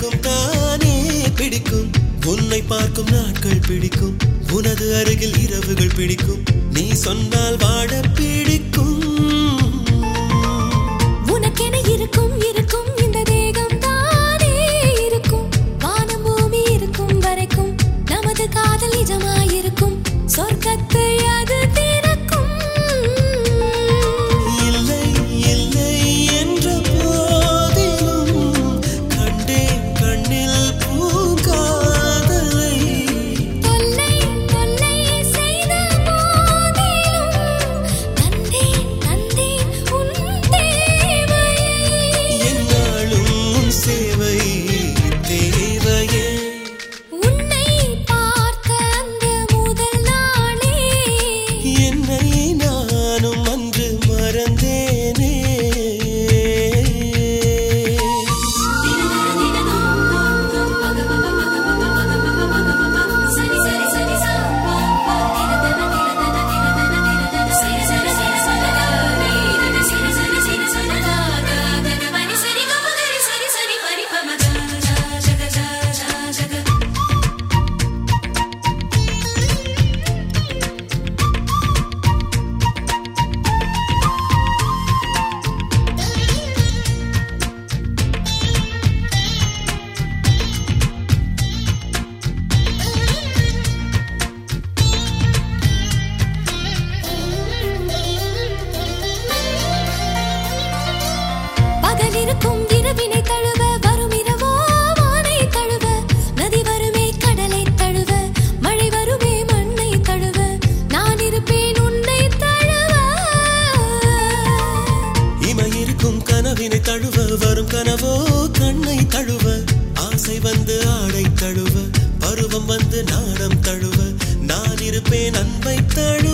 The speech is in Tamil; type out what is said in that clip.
பிடிக்கும் தானே பிடிக்கும் உன்னை பார்க்கும் நாட்கள் பிடிக்கும் உனது அருகில் இரவுகள் பிடிக்கும் நீ சொன்னால் வாழ பிடிக்கும் உனக்கென இருக்கும் இருக்கும் இந்த தேகம் தானே இருக்கும் வானம் பூமி இருக்கும் வரைக்கும் நமது காதல் நிஜமாயிருக்கும் சொர்க்கத்தை அது திறக்கும் இல்லை இல்லை என்ற போதிலும் கண்டேன் கண்ணில் பூங்காதலை தொல்லை தொல்லை செய்த போதிலும் தந்தேன் தந்தேன் உன் தேவையை என்னாலும் உன் சேவை தேவையே உன்னை பார்த்த அந்த முதல் நாளே என்னை நானும் அன்று மறந்தேனே பகல் இருக்கும் இரவினை தழுவ வரும் இரவோ வானை தழுவ நதி வருமே கடலை தழுவ மழை வருமே மண்ணை தழுவ நான் இருப்பேன் உன்னை தழுவ இமை இருக்கும் கனவினை தழுவ வரும் கனவோ கண்ணை தழுவ ஆசை வந்து ஆடை தழுவ பருவம் வந்து நாணம் தழுவ நான் இருப்பேன் அன்பை தழுவ